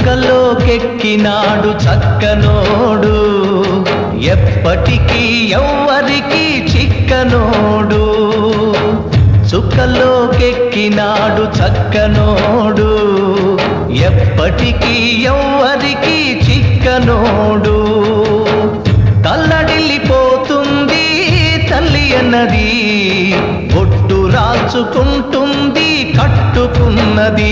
చుక్కలోకెక్కినాడు చక్కనోడు ఎప్పటికీ ఎవ్వరికి చిక్కనోడు చుక్కలోకెక్కినాడు చక్కనోడు ఎప్పటికీ ఎవ్వరికి చిక్కనోడు తల్లడిల్లిపోతుంది తల్లి అన్నది బొట్టు రాల్చుకుంటుంది కట్టుకున్నది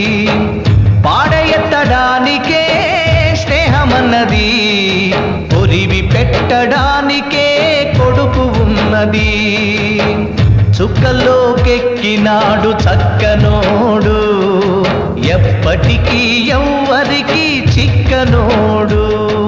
పాడెత్తడానికే స్నేహమన్నది పొరివి పెట్టడానికే కొడుకు ఉన్నది చుక్కలోకెక్కినాడు చక్కనోడు ఎప్పటికీ ఎవ్వరికి చిక్కనోడు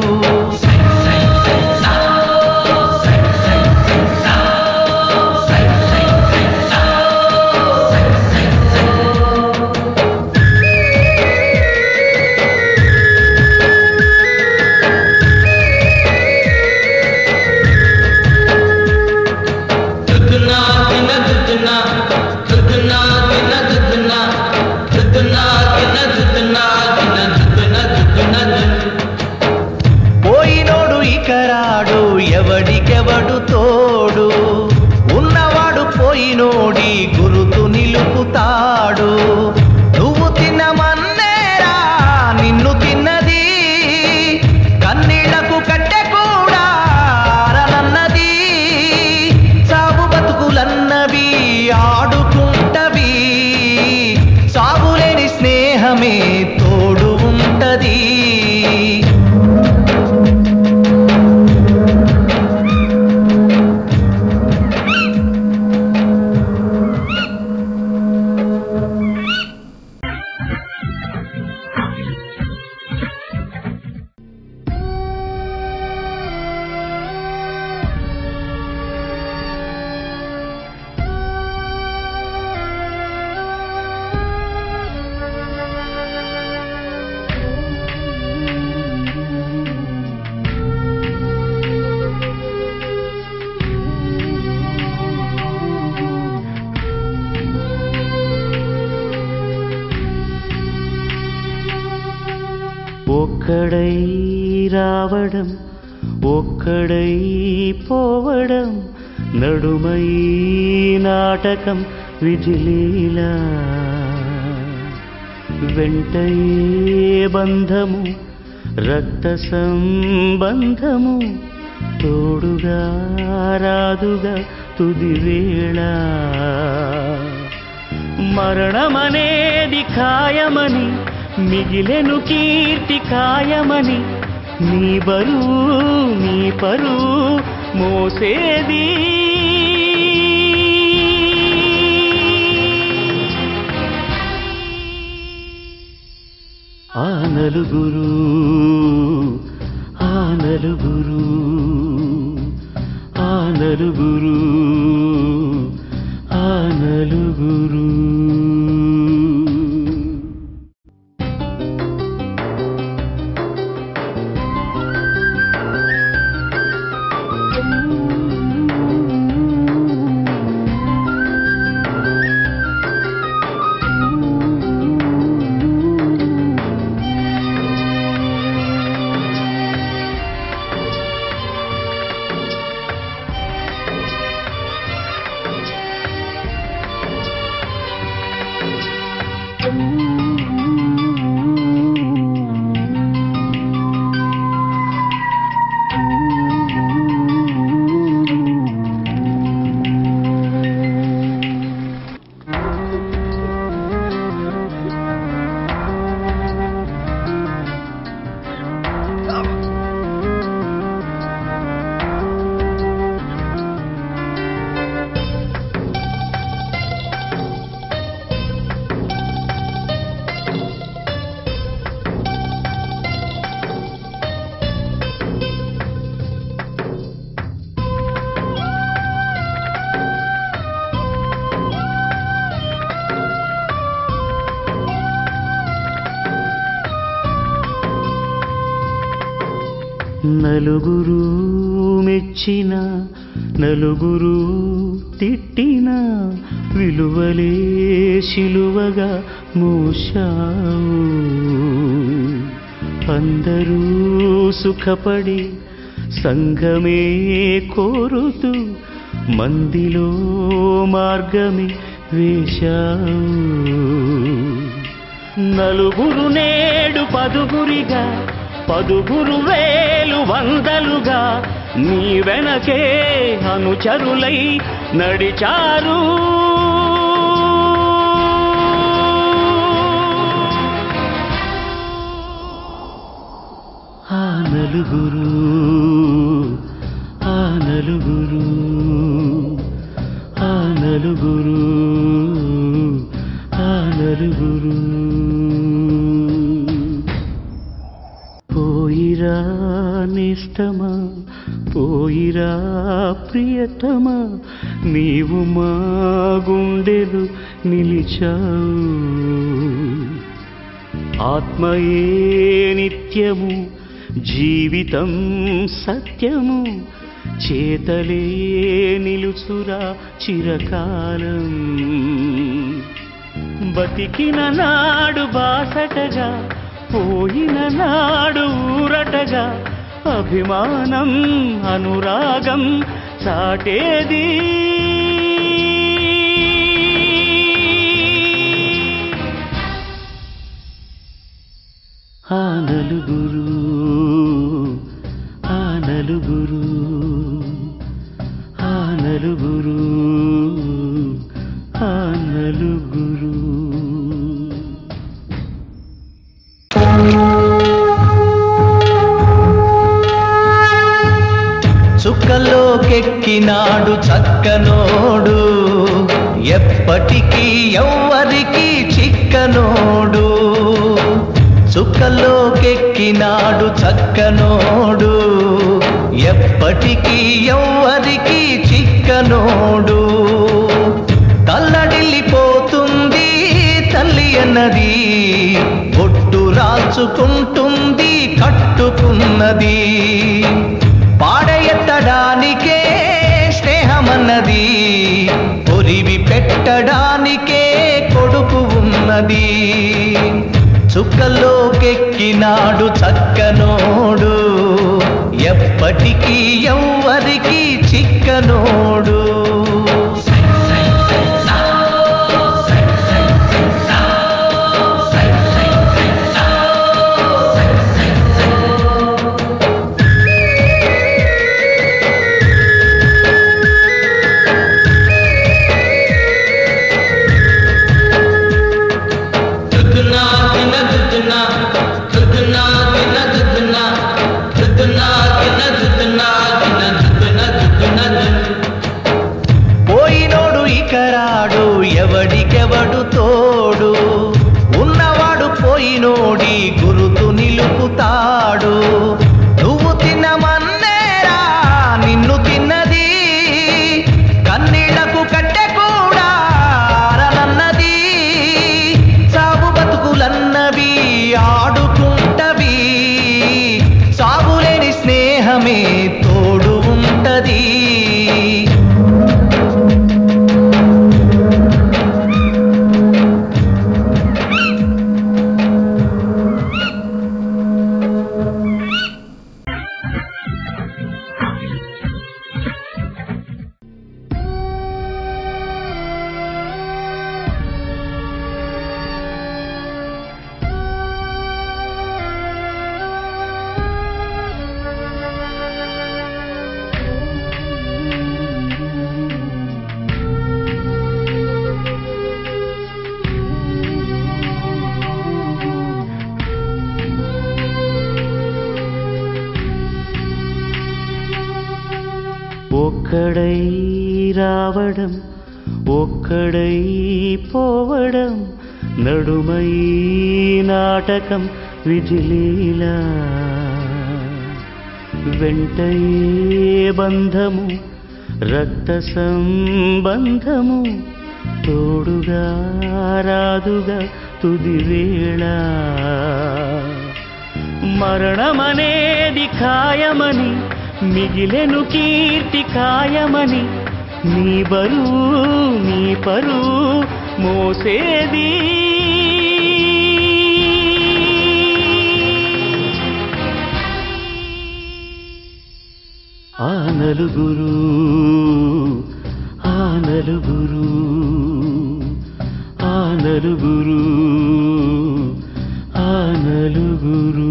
దుద్దునా దిన దుద్దునా దుద్దునా దిన దుద్దునా దుద్దునా దిన దుద్దునా దిన దుద్దున దుద్దున పోయినోడు ఇకరాడు ఎవడికెవడు తోడు ఉన్నవాడు పోయినోడి గురుతు నిలుపుతాడు నువ్వు తినమన్నేరా నిన్ను తిన్నది కన్నీళ్లకు కట్టె కూడా ఆరనన్నది సాగు బతుకులన్నవి ఆడుకుంటవి సాగులేని స్నేహమే తోడు ఉంటది ఒక్కడై రావడం ఒక్కడై పోవడం నడుమై నాటకం విజిలీలా వెంటయే బంధము రక్త సంబంధము తోడుగా రాదుగా తుది వేళ మరణమనేది ఖాయమని మిగిలెను కీర్తి ఖాయమని నీ బరువు నీ పరువు మోసేది ఆ నలుగురు ఆ నలుగురు ఆ నలుగురు ఆ నలుగురు నలుగురు మెచ్చిన నలుగురు తిట్టిన విలువలే శిలువగా మోశావు అందరూ సుఖపడి సంఘమే కోరుతూ మందిలో మార్గమే వేశావు నలుగురు నేడు పదుగురిగా పదుగురు వేలు వందలుగా నీ వెనకే అనుచరులై నడిచారు ఆ నలుగురు ఆ నలుగురు ఆ నలుగురు ఆ నలుగురు పోయిరా నిష్టమా పోయిరా ప్రియతమా నీవు మా గుండెలు నిలిచావు ఆత్మయే నిత్యము జీవితం సత్యము చేతలే నిలుచురా చిరకాలం బతికిన నాడు బాసటగా పోయిన నాడు ఊరటగా అభిమానం అనురాగం చాటేది ఆ నలుగురు ఆ నలుగురు ఆ నలుగురు ఆ నలుగురు చుక్కలోకెక్కినాడు చక్కనోడు ఎప్పటికీ ఎవ్వరికి చిక్కనోడు చుక్కలోకెక్కినాడు చక్కనోడు ఎప్పటికీ ఎవ్వరికి చిక్కనోడు తల్లడిల్లిపోతుంది తల్లి అన్నది బొట్టు రాల్చుకుంటుంది కట్టుకున్నది పాడెత్తడానికే స్నేహమన్నది పొరివి పెట్టడానికే కొడుకు ఉన్నది చుక్కల్లోకెక్కినాడు చక్కనోడు ఎప్పటికీ ఎవ్వరికి చిక్కనోడు దుద్దునా దిన దుద్దునా దుద్దునా దిన దుద్దునా దుద్దునా దిన దుద్దునా దిన దుద్దున దుద్దున పోయినోడు ఇకరాడు ఎవడికెవడు తోడు ఉన్నవాడు పోయినోడి గురుతు నిలుపుతాడు నువ్వు తినమన్నేరా నిన్ను తిన్నది కన్నీళ్లకు కట్టె కూడా అరనన్నది సాగు బతుకులన్నవి ఆడుకుంటవి సాగులేని స్నేహమే తోడు ఉంటది ఒక్కడై రావడం ఒక్కడై పోవడం నడుమై నాటకం విజిలీలా వెంటయే బంధము రక్త సంబంధము తోడుగా రాదుగా తుది వేళ మరణమనేది ఖాయమని మిగిలెను కీర్తి కాయమని నీ బరువు నీ పరువు మోసేది ఆ నలుగురు ఆ నలుగురు ఆ నలుగురు ఆ నలుగురు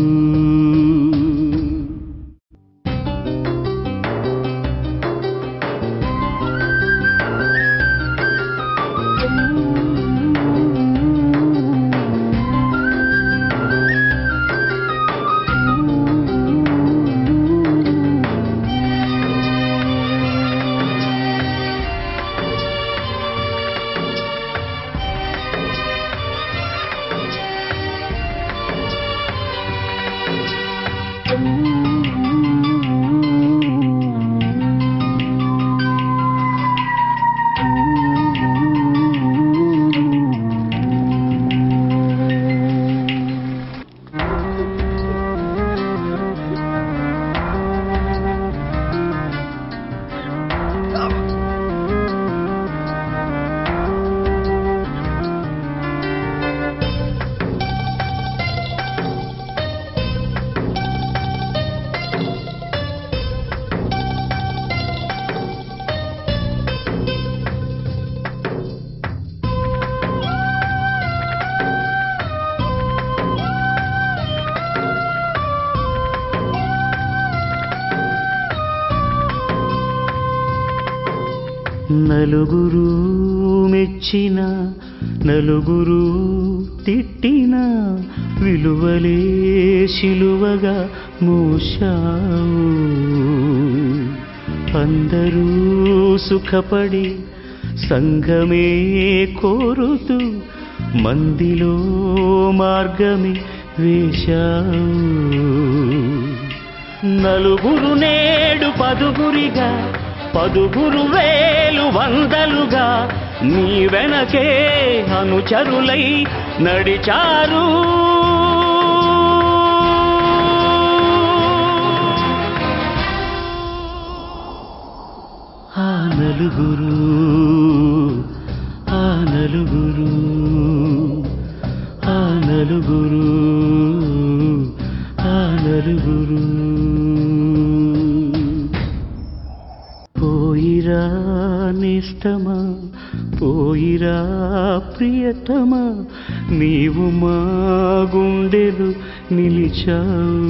నలుగురు మెచ్చిన నలుగురు తిట్టిన విలువలే శిలువగా మూశావు అందరూ సుఖపడి సంఘమే కోరుతూ మందిలో మార్గమే వేశావు నలుగురు నేడు పదుగురిగా పదుగురు వేలు వందలుగా నీ వెనకే అనుచరులై నడిచారు ఆ నలుగురు ఆ నలుగురు ఆ నలుగురు ఆ నలుగురు పోయిరా నిష్టమా పోయిరా ప్రియతమా నీవు మా గుండెలు నిలిచావు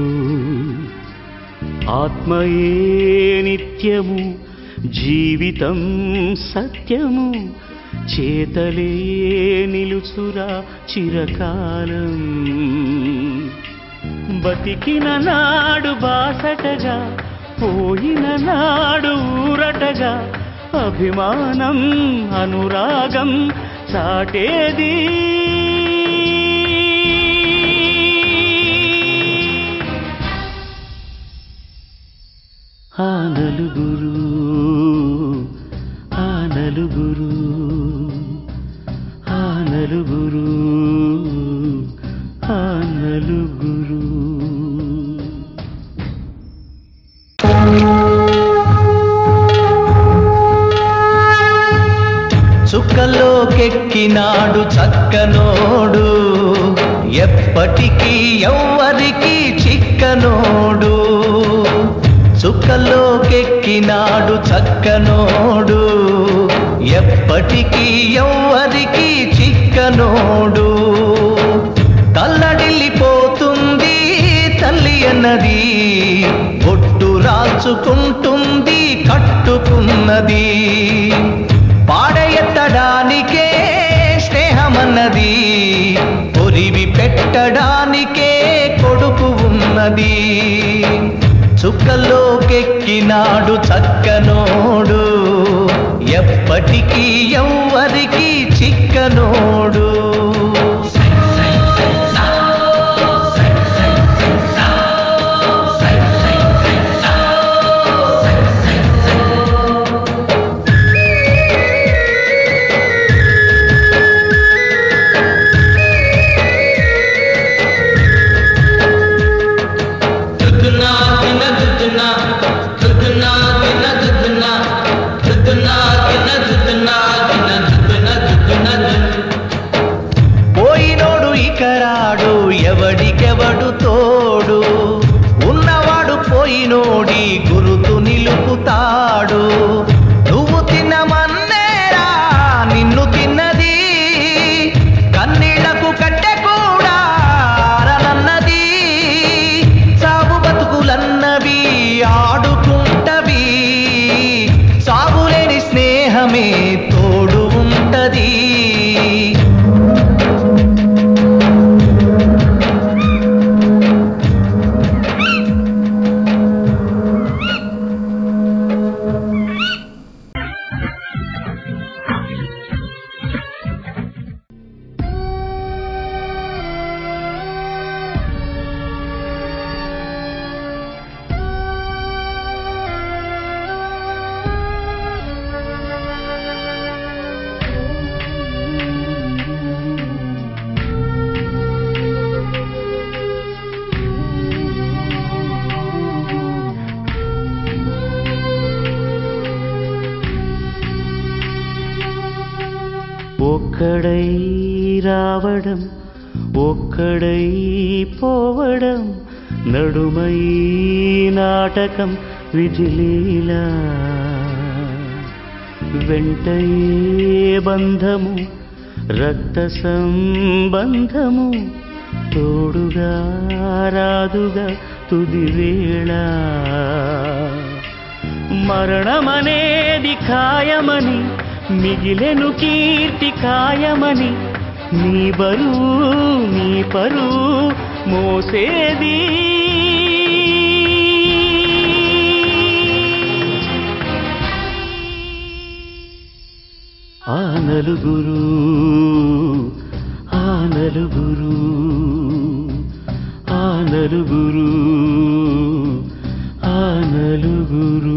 ఆత్మయే నిత్యము జీవితం సత్యము చేతలే నిలుచురా చిరకాలం బతికిన నాడు బాసటగా పోయిన నాడు ఊరటగా అభిమానం అనురాగం చాటేది ఆ నలుగురు ఆ నలుగురు ఆ నలుగురు ఆ నలుగురు చుక్కలోకెక్కినాడు చక్కనోడు ఎప్పటికీ ఎవ్వరికి చిక్కనోడు చుక్కలోకెక్కినాడు చక్కనోడు ఎప్పటికీ ఎవ్వరికి చిక్కనోడు తల్లడిల్లిపోతుంది తల్లి అన్నది బొట్టు రాల్చుకుంటుంది కట్టుకున్నది పాడెత్తడానికే స్నేహమన్నది పొరివి పెట్టడానికే కొడుకు ఉన్నది చుక్కలోకెక్కినాడు చక్కనోడు ఎప్పటికీ ఎవ్వరికి చిక్కనోడు దుద్దునా దిన దుద్దునా ఒక్కడై రావడం ఒక్కడై పోవడం నడుమై నాటకం విజిలీలా వెంటయే బంధము రక్త సంబంధము తోడుగా రాదుగా తుది వేళ మరణమనేది ఖాయమని మిగిలెను కీర్తి ఖాయమని నీ బరువు నీ పరువు మోసేది ఆ నలుగురు ఆ నలుగురు ఆ నలుగురు ఆ నలుగురు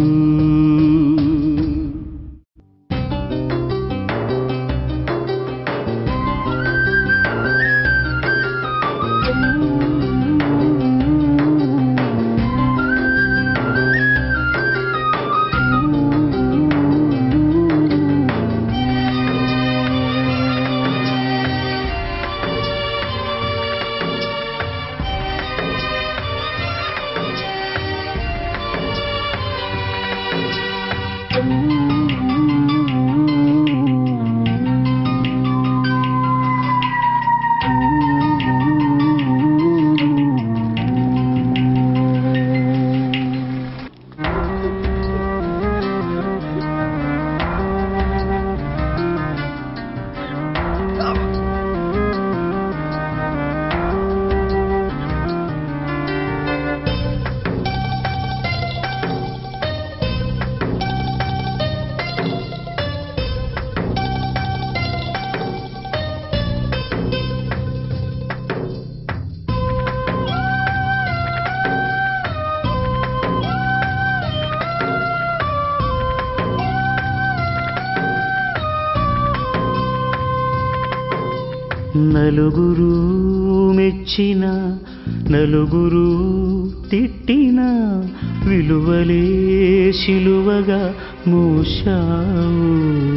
నలుగురు మెచ్చిన నలుగురు తిట్టిన విలువలే శిలువగా మూశావు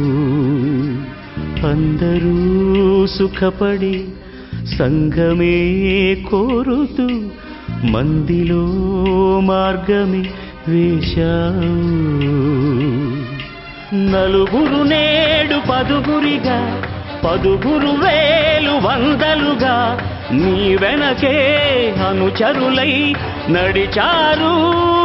అందరూ సుఖపడి సంఘమే కోరుతూ మందిలో మార్గమే వేశావు నలుగురు నేడు పదుగురిగా పదుగురు వేలు వందలుగా నీ వెనకే అనుచరులై నడిచారు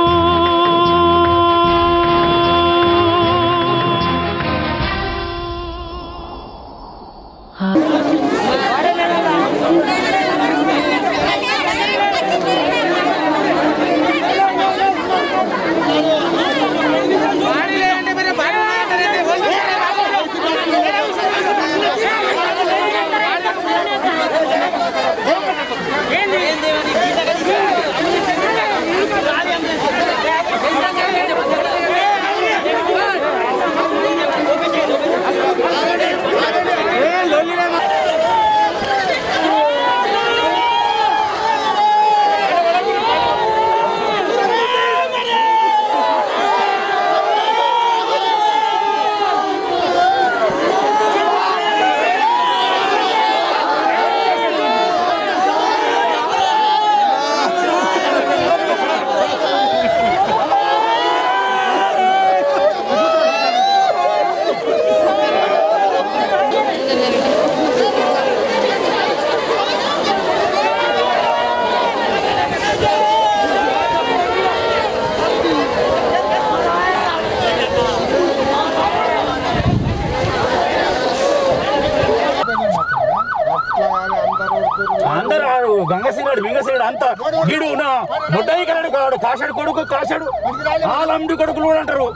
అందరూ ఆడు గంగసీనుడు బింగసీనుడు అంతా గిడు నా ముడ్డయి కలడు కాడు కాశాడు కొడుకు కాశాడు ఆలండి కొడుకులు కూడా అంటారు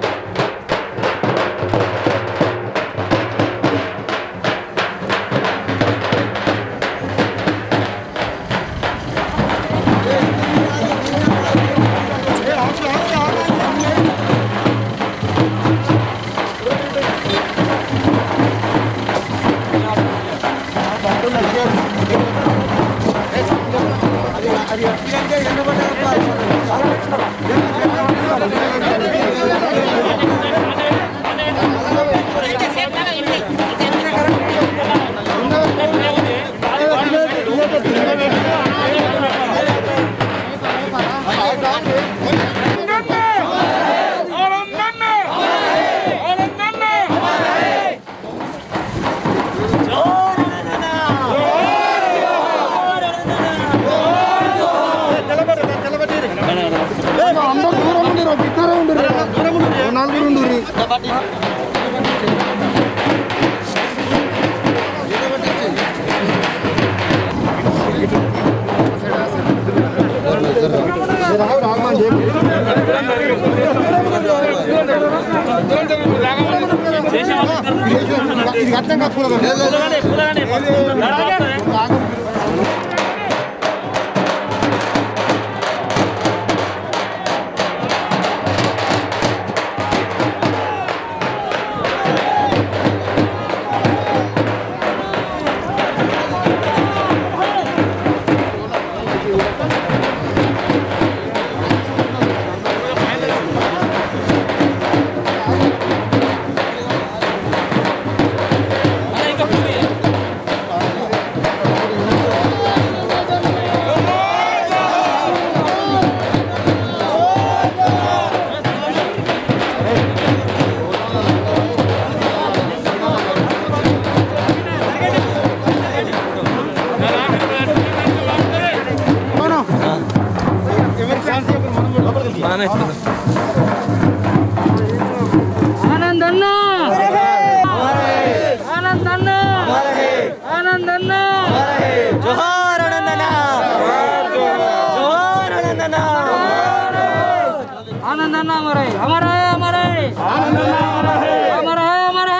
ఆ అందరూ దూరం ఉండరు ఇద్దరే ఉండరు నలుగురు ఉండరు ఇది అర్థం కాదు ఆనందన్న ఆనందన్న ఆనందన్న జోహార్ ఆనందన జోహార్ ఆనందన ఆనందన్న అమరే అమరే అమరే అమరే అమరే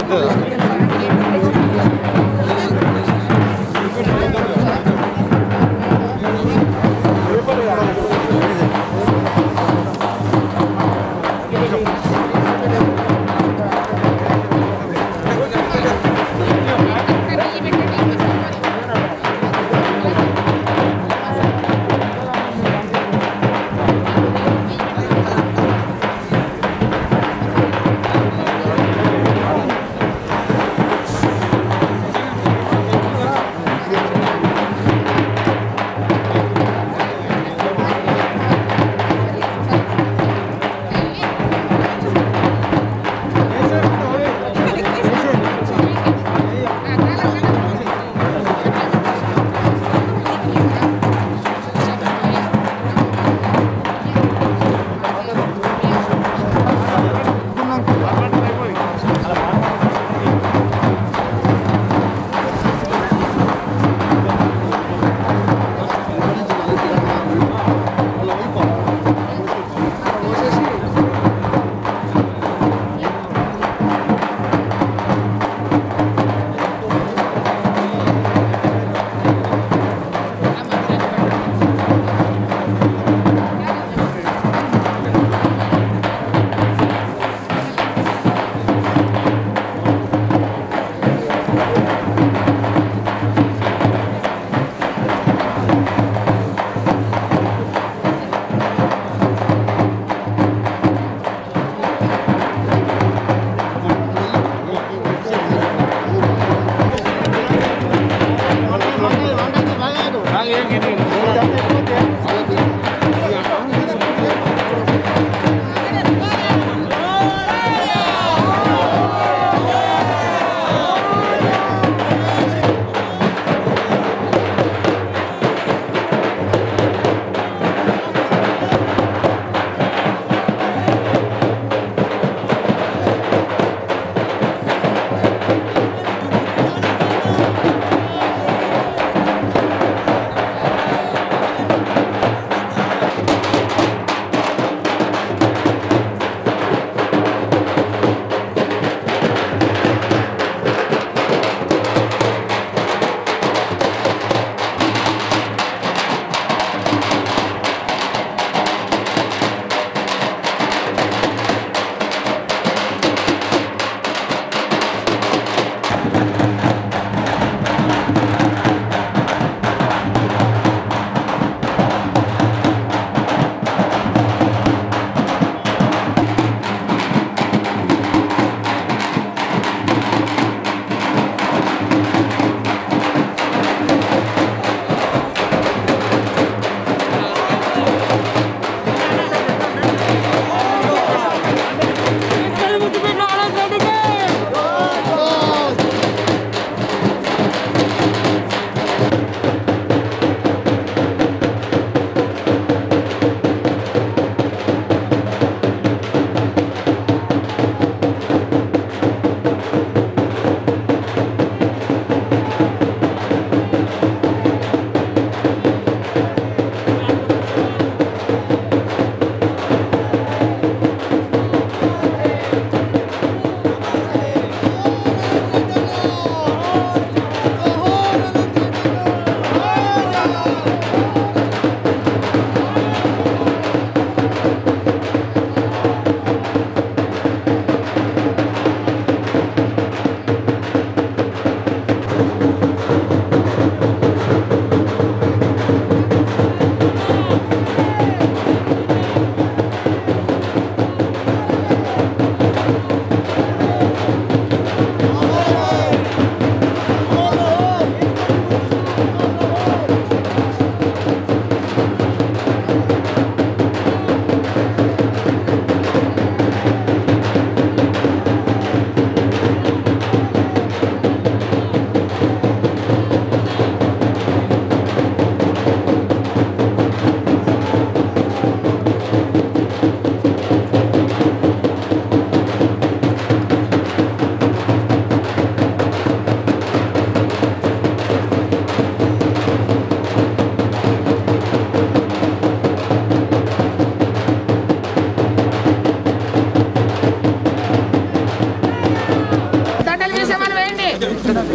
ఆ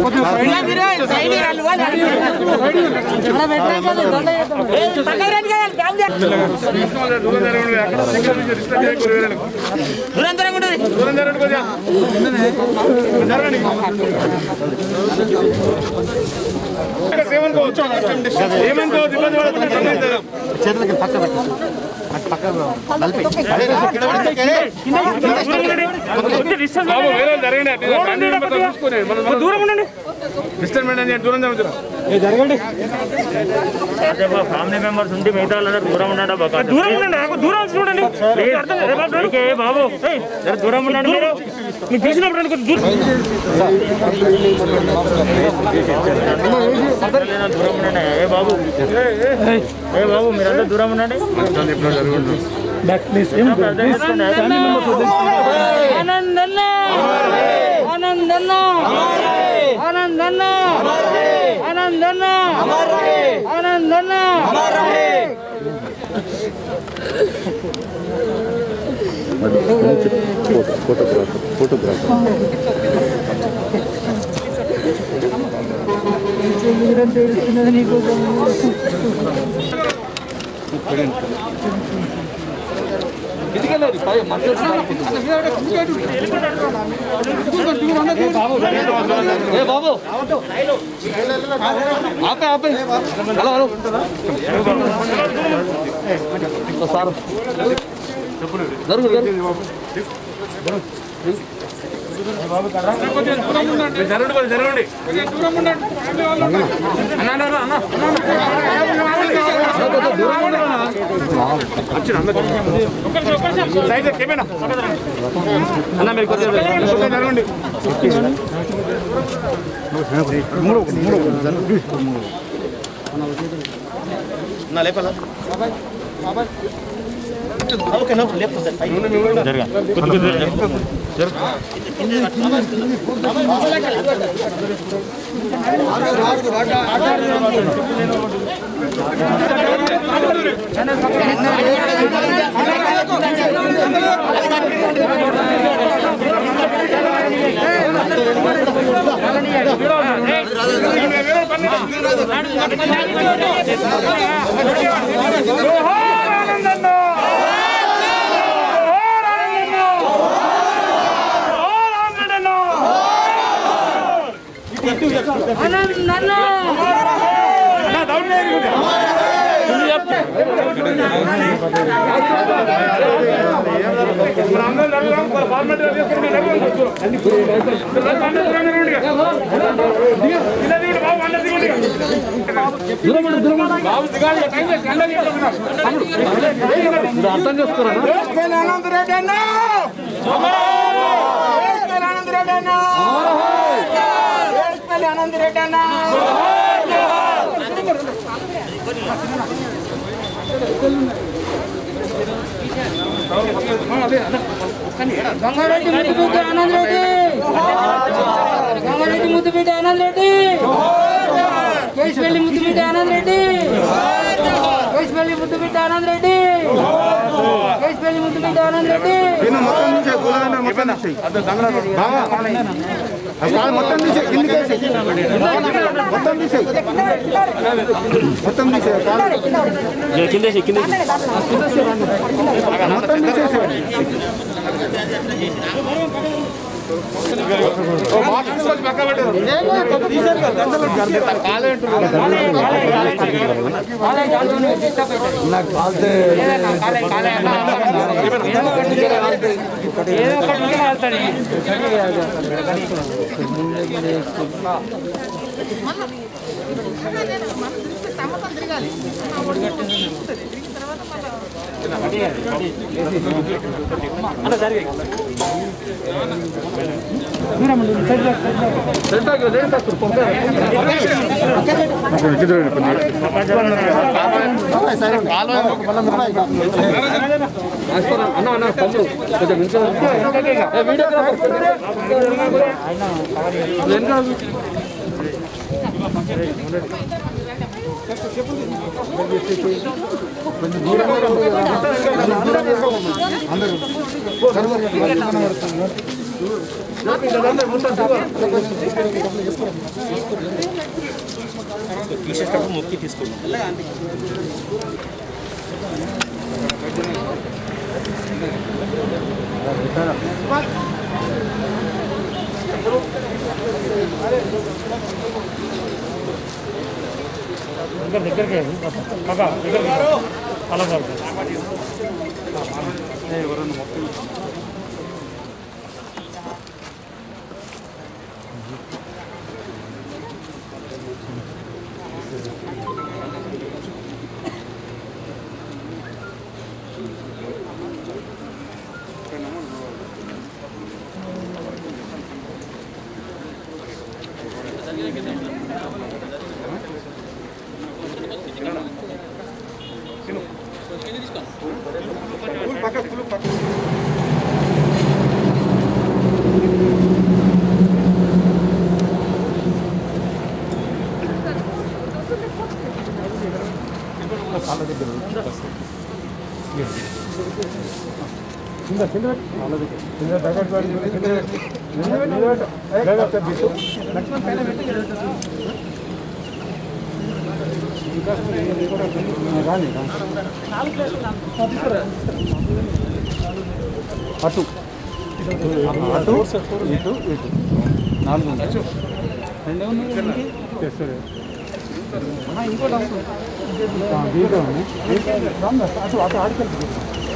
ఏమనుకోవద్దు ఇబ్బంది పడకుండా బాబు వేరే జరగండి చూసుకుని దూరం ఉండండి డిస్టర్బ్ అండి దూరం జరుగుతున్నా ఫ్యామిలీ మెంబర్స్ ఉండి మిగతా వాళ్ళందరూ దూరం ఉండండి బాబు దూరం ఉండండి నాకు దూరం చూడండి ఓకే బాబు ఏయ్, జర దూరం ఉండండి మీరు మీరు తీసినప్పుడు అనుకో దూరం లేదా దూరం ఉండండి ఏ బాబు ఏ బాబు మీరంతా దూరం ఉండండి అర్థం చేసుకోండి. ఆనందన్న ఆనందన్న ఆనందన్న ఆనందన్న ఆనందన్న జరగండి కొంచెం జరగండి అన్న అన్న అన్న అన్న వచ్చిన సైడ్ ఏమైనా అన్న మీరు కొంచెం జరగండి ఆనందన్న అర్థం చేసుకోరా గంగారెడ్డి ముద్దుబిడ్డ ఆనంద్ రెడ్డి గంగారెడ్డి ముద్దుబిడ్డ ఆనంద్ రెడ్డి కేశపల్లి ముద్దుబిడ్డ ఆనంద్ రెడ్డి కేశపల్లి ముద్దుబిడ్డ ఆనంద్ రెడ్డి కేశపల్లి ముద్దుబిడ్డ ఆనంద్ రెడ్డి మొత్తం తీసే కిందికేసి మొత్తం తీసే మొత్తం తీసే కిందేసి కిందేసి మొత్తం తీసేసి అందరూ అటు అటు ఇటు ఇటు నాలుగు ఉన్నాయి. రెండే ఉన్నాయి కదా దీనికి? చేస్తారు. ఆ, ఇంకోటి అవసరం. ఆ, దీంట్లో ఉన్నాయి. రామ్దా, అటు అటు ఆడికెళ్తుంది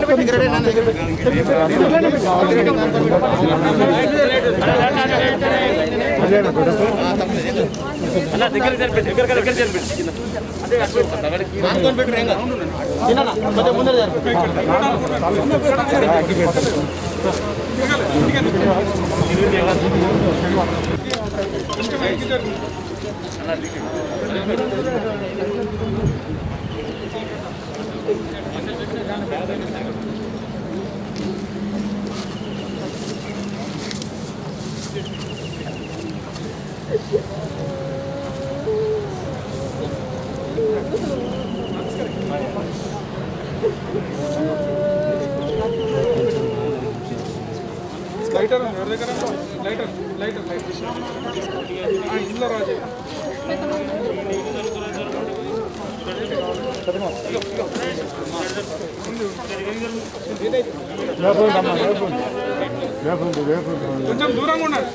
కొంచెం దూరంగా ఉండండి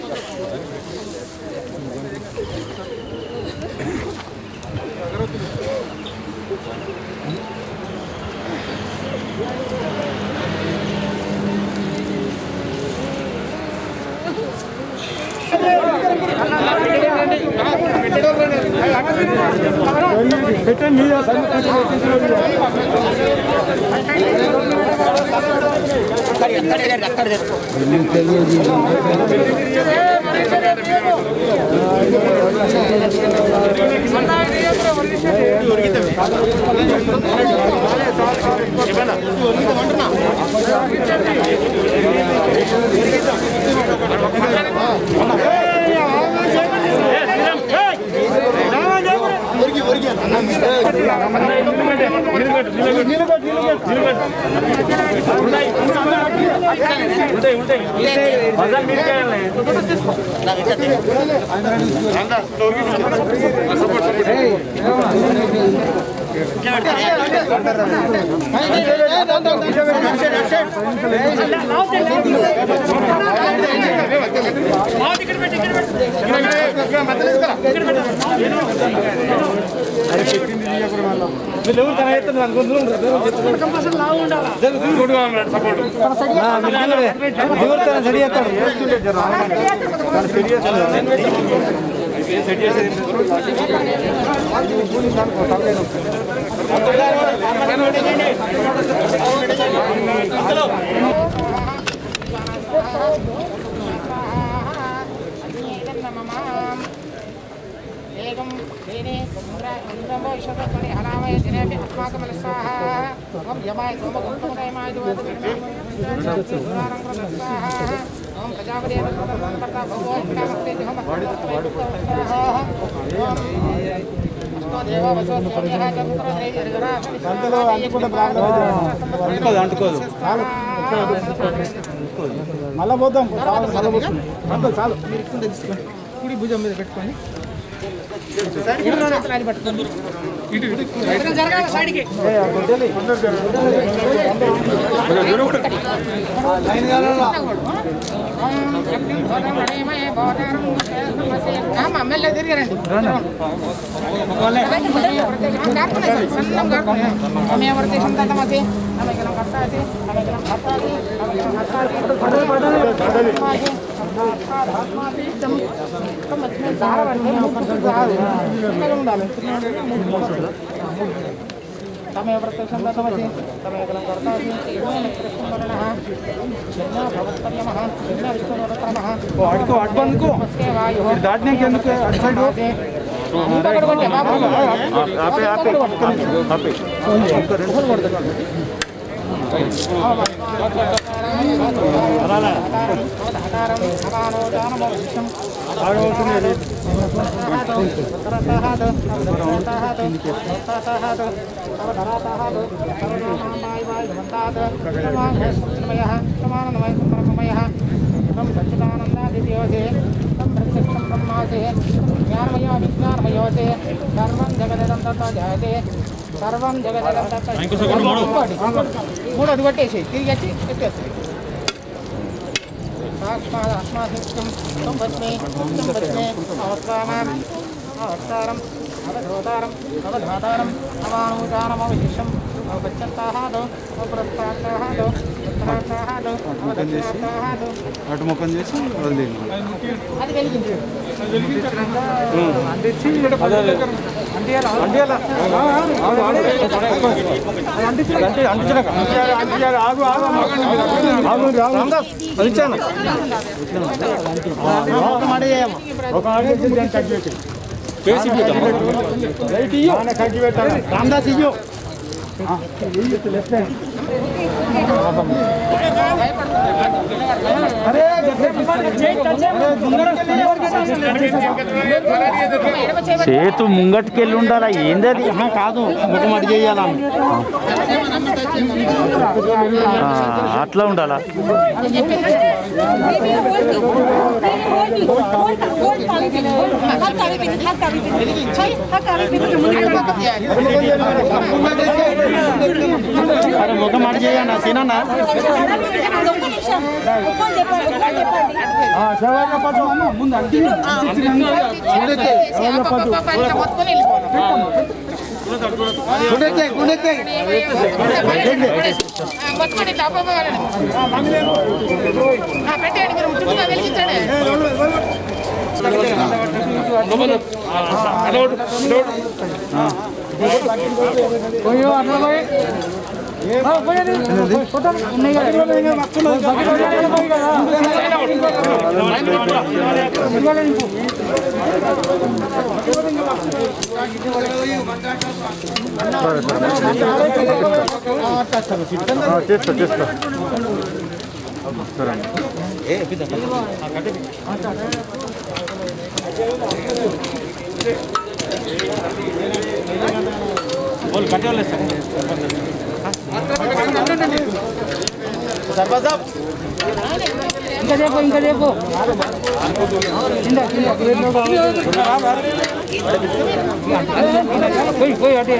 ఏకం దేనే ఇంద్ర ఇంద్రమో ఇషదస్వని హలామయ దినేపి అస్మాకమల స్వాహ ఓం యమాయ సోమగుప్తముదయమాయ ఓం ప్రజాపతి కర్త భగవో పితామస్తే దేవ వసో సూర్య చంద్ర అంటుకోదు అంటుకోదు మళ్ళా పోదాం మళ్ళా పోతుంది అంత చాలు మీరు ఇక్కడ తీసుకోండి కుడి భుజం మీద పెట్టుకోండి జరగాలి సైడ్కి మెల్ల తిరిగారండి తమేవ ప్రత్యక్షం దత్తమసి తమేకలం కర్తాసి కృష్ణవర్ణః యజ్ఞ భవత్పర్యమః యజ్ఞ విష్ణువర్ణః అడుకో అటు అందుకో దాటినాక ఎందుకు అటు సైడ్ సర్వం జగదంత మూడోది కొట్టేసి తిరిగి వచ్చి ఎత్తేస్తాయి अस्माभिष्टं संवत्मे संवत्मे अवस्वामाम् अवस्तारम् अवधोतारम् अवधातारम् अवानूचानमवशिष्यम् अवगच्छन्ताहादो अवपुरस्ताहादो उत्तरार्थाहादो अवदक्षिणार्थाहादो అటు ముఖం చేసి వదిలేదు అది వెలిగించు ఒక ఆడేసి దాన్ని కట్ చేసి రైట్ ఇయ్యు కట్ పెట్టాలి రామదాస్ ఇయ్యు అరే చేతు ముంగటికెళ్ళి ఉండాలా ఏంది అది కాదు ముఖం అడి చేయాలా ఆ, అట్లా ఉండాలా అరే ముఖం అడి చేయాలా సీనన్నా శివాజీ పట్టు అమ్మ ముందు అంటే మొత్తం వెళ్ళిపోవాలి మొత్తం ఇట్లా అబ్బబ్బవాలని పెట్టేయండి మీరు చుట్టూ వెలిగించండి పోయో అట్లా పోయి చేస్తా చేస్తా ఇంకా చెప్పు ఇంకా చెప్పు కింద కింద పోయి పోయి అటే